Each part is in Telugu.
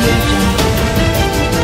audio jungle.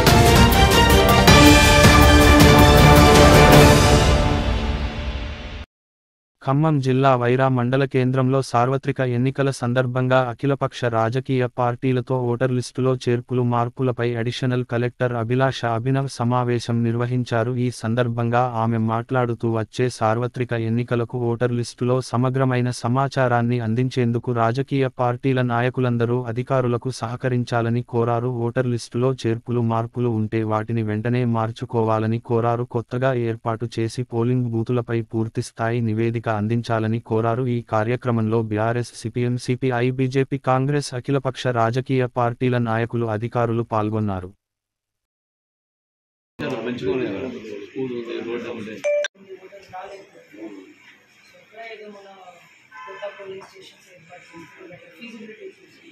ఖమ్మం జిల్లా వైరా మండల కేంద్రంలో సార్వత్రిక ఎన్నికల సందర్భంగా అఖిలపక్ష రాజకీయ పార్టీలతో ఓటర్ లిస్టులో చేర్పులు మార్పులపై అడిషనల్ కలెక్టర్ అభిలాష అభినవ్ సమావేశం నిర్వహించారు ఈ సందర్భంగా ఆమె మాట్లాడుతూ వచ్చే సార్వత్రిక ఎన్నికలకు ఓటర్ లిస్టులో సమగ్రమైన సమాచారాన్ని అందించేందుకు రాజకీయ పార్టీల నాయకులందరూ అధికారులకు సహకరించాలని కోరారు ఓటర్ లిస్టులో చేర్పులు మార్పులు ఉంటే వాటిని వెంటనే మార్చుకోవాలని కోరారు కొత్తగా ఏర్పాటు చేసి పోలింగ్ బూతులపై పూర్తి స్థాయి నివేదిక అందించాలని కోరారు ఈ కార్యక్రమంలో BRS CPM CPI BJP Congress అఖిలపక్ష రాజకీయ పార్టీల నాయకులు అధికారులు పాల్గొన్నారు మంచిగా ఉన్నాయి కదా స్కూల్ ఉంది రోడ్ ఉంది ఏదో మన కొత్త పోలీస్ స్టేషన్స్ ఏర్పాటు చేసి ఫీజిబిలిటీ చూసి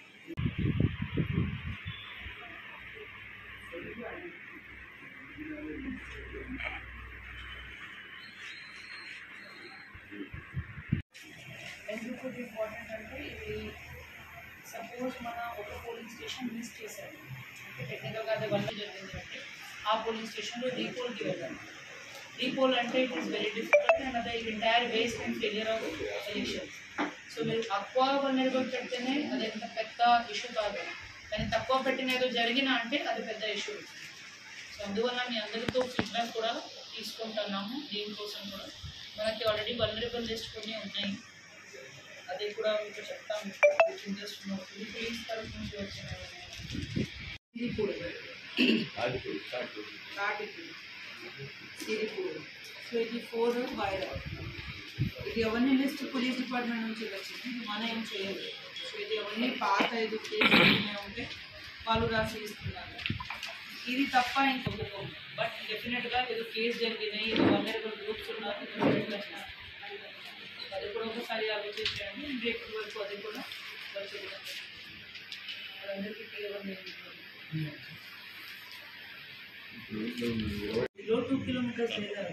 ఎందుకు ఇది ఇంపార్టెంట్ అంటే ఇది సపోజ్ మన ఒక పోలింగ్ స్టేషన్ మిస్ చేశారు అంటే టెక్నికల్గా అది వల్ల జరిగింది అంటే ఆ పోలింగ్ స్టేషన్లో రీపోల్కి వెళ్ళాలి రీపోల్ అంటే it is very difficult and అదే entire waste and failure of elections so మీరు ఎక్కువ వనరబుల్ పెడితేనే అది ఎంత పెద్ద ఇష్యూ కాదు కానీ తక్కువ పెట్టిన ఏదో జరిగినా అంటే అది పెద్ద ఇష్యూ సో అందువల్ల మీ అందరితో ఫీడ్బ్యాక్ కూడా తీసుకుంటున్నాము దీనికోసం కూడా మనకి ఆల్రెడీ వనరబుల్ లిస్ట్ కొన్ని ఉన్నాయి అది కూడా మీకు చెప్తాము ఇంట్రెస్ట్ ఉన్నప్పుడు పోలీస్ తరఫు నుంచి వచ్చిన ఇది కూడా కాటిపూడి సిరిపూర్ సో ఇది ఫోర్ వైరా ఇది అవన్నీ లిస్ట్ పోలీస్ డిపార్ట్మెంట్ నుంచి వచ్చింది ఇది మనం ఏం చేయలేదు సో ఇది అవన్నీ పాత ఇది కేసులు ఏమైనా ఉంటే వాళ్ళు రాసి ఇస్తున్నారు ఇది తప్ప ఇంకొకటి బట్ డెఫినెట్గా ఏదో కేసు జరిగినాయి ఏదో వనరబుల్ గ్రూప్స్ ఉన్నారు డెఫినెట్గా చేస్తాం. అది కూడా ఒకసారి ఆలోచించండి రేపటి వరకు అది కూడా వచ్చేది అందరికీ క్లియర్ బిలో టూ కిలోమీటర్స్ లేదా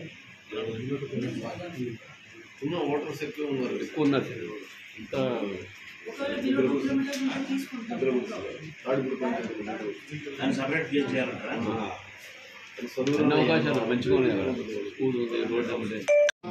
ఉన్న ఓటర్స్ ఎక్కువ ఉన్నారు ఎక్కువ ఉన్నారు ఇంత ఒకవేళ బిలో టూ కిలోమీటర్స్ ఉంటే తీసుకుంటాం అన్ని అవకాశాలు మంచిగా ఉన్నాయి కదా స్కూల్ ఉంది రోడ్ ఉంది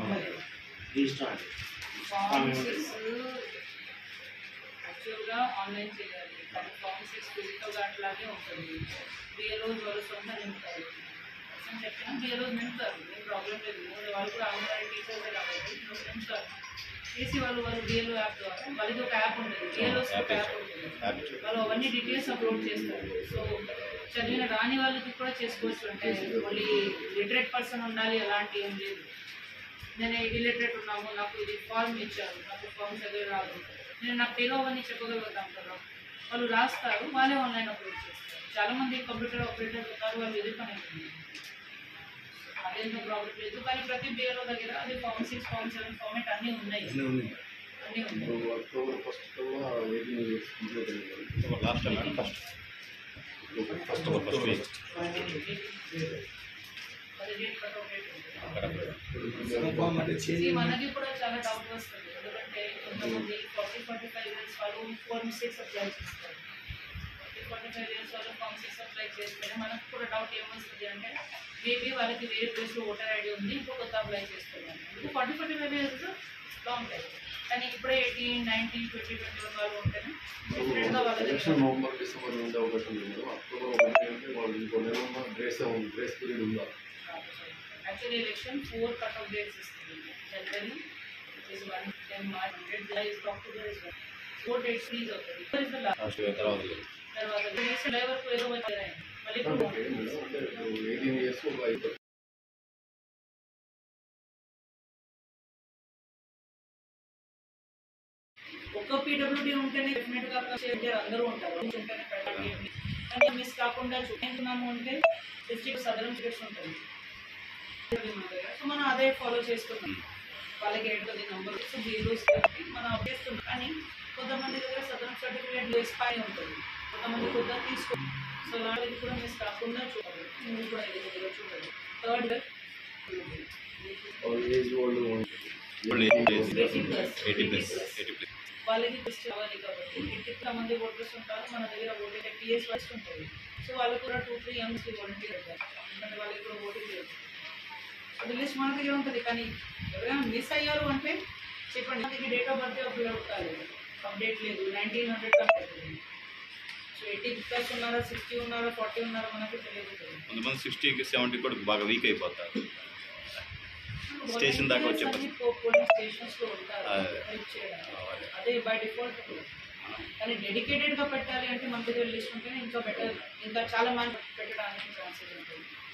ఫామ్ సిక్స్ యాక్చువల్గా ఆన్లైన్ చేయాలి కానీ ఫామ్ సిక్స్ ఫిజికల్గా అట్లాగే ఉంటుంది బిఏలో వాళ్ళు సొంత నింపుతారు అని చెప్పినా బిఏలో నింపుతారు ఏం ప్రాబ్లం లేదు వాళ్ళు వాళ్ళు కూడా అంగన్వాడీ టీచర్స్ కాబట్టి వాళ్ళు నింపుతారు చేసి వాళ్ళు వాళ్ళు బిఏలో యాప్ ద్వారా వాళ్ళకి ఒక యాప్ ఉంటుంది బిఏలో ఒక యాప్ ఉంటుంది వాళ్ళు అవన్నీ డీటెయిల్స్ అప్లోడ్ చేస్తారు సో చదివిన రాని వాళ్ళకి కూడా చేసుకోవచ్చు అంటే మళ్ళీ లిటరేట్ పర్సన్ ఉండాలి అలాంటి ఏం లేదు నేను ఇలిటరేట్ ఉన్నాము నాకు ఇది ఫార్మ్ ఇచ్చారు నాకు ఫార్మ్ చదివి రాదు నేను నా పేరు అవన్నీ చెప్పగలుగుతాం కదా వాళ్ళు రాస్తారు వాళ్ళే ఆన్లైన్ అప్లోడ్ చేస్తారు చాలా మంది కంప్యూటర్ ఆపరేటర్ ఉన్నారు వాళ్ళు ఇది పని అవుతుంది అదేంతో ప్రాబ్లం లేదు కానీ ప్రతి బిఏలో దగ్గర అది form six form seven format అన్నీ ఉన్నాయి అన్నీ ఉన్నాయి అక్టోబర్ ఫస్ట్ కల్లా ఎయిటీన్ ఇయర్స్ కంప్లీట్ అయింది last first first first week పదిహేను కట్ ఆఫ్ రేట్ ఉంటుంది. ఇది మనకి కూడా చాలా డౌట్ వస్తుంది ఎందుకంటే కొంతమంది ఫార్టీ ఫార్టీ ఫైవ్ ఇయర్స్ వాళ్ళు ఫోర్ సిక్స్ అప్లై చేస్తారు ఫార్టీ ఫార్టీ ఫైవ్ ఇయర్స్ వాళ్ళు ఫార్మ్ సిక్స్ అప్లై చేస్తే మనకు కూడా డౌట్ ఏమొస్తుంది అంటే మేబీ వాళ్ళకి వేరే ప్లేస్లో ఓటర్ ఐడి ఉంది ఇప్పుడు కొత్త అప్లై చేస్తున్నారు ఇప్పుడు forty forty five years long time కానీ ఇప్పుడే eighteen nineteen twenty twenty one వాళ్ళు ఉంటేనే డెఫినెట్గా వాళ్ళ ఎలక్షన్ దగ్గర నవంబర్ డిసెంబర్ ఉండే అవకాశం ఉంది మేడం అక్టోబర్ ఒకటి అంటే వాళ్ళు ఇంకో నెల ఉన్న గ్రేస్ ఉంది గ్రేస్ పీరియడ్ ఉందా actually election four cut off dates ఇస్తుంది January is one then March hundred July is October is one four dates release అవుతుంది Four is the last. Last తర్వాత తర్వాత డేట్స్ జులై వరకు ఏదో వచ్చాయి మళ్ళీ అంటే మేడం అంటే ఎయిటీన్ ఇయర్స్ ఒక ఐదు ఒక్క పీడబ్ల్యూడీ ఉంటేనే డెఫినెట్ గా చేసే అందరూ ఉంటారు ఉంటేనే పెట్టండి కానీ మిస్ కాకుండా చూస్తున్నాము అంటే డిస్ట్రిక్ట్ సదరన్ స్టేట్స్ ఉంటుంది సో మనం అదే ఫాలో చేస్తున్నాం వాళ్ళకి ఏంటది నంబర్ జీరోస్ మనం అప్డేట్ చేస్తున్నాం కానీ కొంతమంది దగ్గర సదరన్ సర్టిఫికేట్ ఎక్స్పైర్ ఉంటుంది కొంతమంది కొత్త తీసుకో సో వాళ్ళకి కూడా మిస్ కాకుండా చూడాలి మీరు కూడా ఇది దగ్గర చూడండి థర్డ్ ఏజ్ వాళ్ళు basic plus eighty plus eighty plus వాళ్ళకి లిస్ట్ అవ్వాలి కాబట్టి ఎంత మంది ఓటర్స్ ఉంటారో మన దగ్గర ఓటర్ టీఎస్ లిస్ట్ ఉంటుంది సో వాళ్ళకు కూడా టూ త్రీ ఎంఎస్కి వాలంటీర్ పెట్టారు ఎందుకంటే వాళ్ళకి కూడా ఓటింగ్ లేదు అది లిస్ట్ మన దగ్గర ఉంటుంది కానీ ఎవరైనా మిస్ అయ్యారు అంటే చెప్పండి మనకి డేట్ ఆఫ్ బర్త్ అప్పుడు అడుగుతారు అప్డేట్ లేదు నైన్టీన్ హండ్రెడ్ కంటే సో ఎయిటీ ప్లస్ ఉన్నారా సిక్స్టీ ఉన్నారా ఫార్టీ ఉన్నారా మనకి తెలియదు కొంతమంది సిక్స్టీకి సెవెంటీ కూడా బాగా వీక్ అయిపోతారు స్టేషన్ దాకా వచ్చే అన్ని పో- పోలింగ్ స్టేషన్స్ లో ఉంటారు అదే. హెల్ప్ చేయడానికి అదే బై డిఫాల్ట్ కానీ డెడికేటెడ్ గా పెట్టాలి అంటే మన దగ్గర లిస్ట్ ఉంటేనే ఇంకా బెటర్ ఇంకా చాలా మంది పెట్టడానికి ఛాన్సెస్ ఉంటుంది